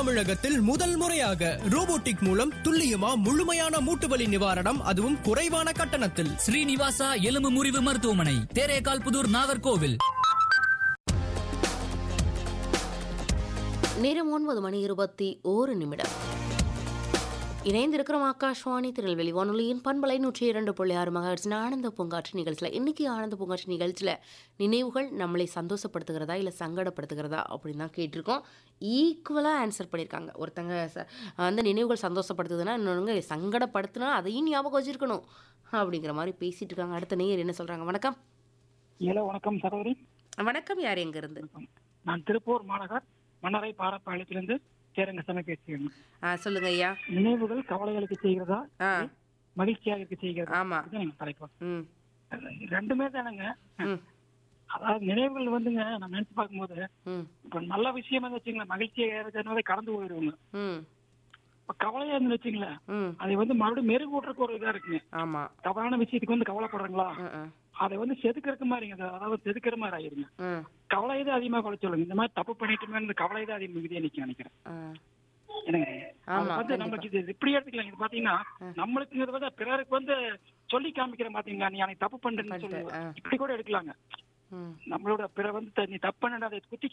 தமிழகத்தில் முதல் முறையாக ரோபோட்டிக் மூலம் துல்லியமா முழுமையான மூட்டுவலி நிவாரணம் அதுவும் குறைவான கட்டணத்தில் ஸ்ரீனிவாசா எலும்பு முறிவு மருத்துவமனை தேரேகால் புதூர் நாகர்கோவில் நேரம் ஒன்பது மணி இருபத்தி ஓரு நிமிடம் இணைந்திருக்கிறோம் ஆகாஷ்வாணி திருநெல்வேலி வானொலியின் பண்பலை நூற்றி இரண்டு புள்ளி ஆறு மகாட்சின் ஆனந்த பூங்காற்று நிகழ்ச்சியில் இன்னைக்கு ஆனந்த பூங்காற்று நிகழ்ச்சியில் நினைவுகள் நம்மளை சந்தோஷப்படுத்துகிறதா இல்லை சங்கடப்படுத்துகிறதா அப்படின்னு தான் கேட்டிருக்கோம் ஈக்குவலாக ஆன்சர் பண்ணியிருக்காங்க ஒருத்தங்க ச- வந்து நினைவுகள் சந்தோஷப்படுத்துதுன்னா இன்னொருங்க சங்கடப்படுத்துனா அதையும் ஞாபகம் வச்சிருக்கணும் அப்படிங்கிற மாதிரி பேசிட்டு இருக்காங்க அடுத்த நேயர் என்ன சொல்கிறாங்க வணக்கம் ஹலோ வணக்கம் சகோதரி வணக்கம் யார் எங்கேருந்து நான் திருப்பூர் மாநகர் மன்னரை பாரப்பாளையத்திலிருந்து சேரங்கசாமி பேசுகிறேன் ஆ சொல்லுங்க ஐயா நினைவுகள் கவலைகளுக்கு செய்கிறதா ஆ மகிழ்ச்சியாக இருக்க செய்கிறதா ஆமா. இதுதான் எங்க தலைப்பு ம் ரெண்டுமே தானங்க ம் அதாவது நினைவுகள் வந்துங்க நம்ம நினைச்சு பார்க்கும்போது ம் இப்ப நல்ல விஷயம் வந்து வச்சுங்களேன் மகிழ்ச்சியாக இருக்கிறதுனால கடந்து போயிடுவாங்க ம் இப்ப கவலையா இருந்து வச்சுங்களேன் ம் அதை வந்து மறுபடியும் மெருகூட்டுறதுக்கு ஒரு இதா இருக்குங்க ஆமா தவறான விஷயத்துக்கு வந்து கவலைப்படுறாங்களா ம் ம் அதை வந்து செதுக்கிறதுக்கு மாதிரிங்க அது அதாவது செதுக்கிற மாதிரி ஆயிருங்க ம் கவலை தான் அதிகமா குறை சொல்லுங்க இந்த மாதிரி தப்பு பண்ணிட்டுமே கவலை தான் அதிகம் மிகுதியா நிக்க நினைக்கிறேன் ஆ என்னங்க ஆமா, அது வந்து நமக்கு இது இப்படி எடுத்துக்கலாம் இது பாத்தீங்கன்னா நம்மளுக்குங்கிறது வந்து பிறருக்கு வந்து சொல்லி காமிக்கிற பாத்தீங்களா நீ அன்னைக்கு தப்பு பண்றேன்னு பண்ணிட்டேன், சொல்லி ஆ. இப்படி கூட எடுக்கலாங்க ம் நம்மளோட பிற வந்து த- நீ தப்பு பண்ண அதை குத்தி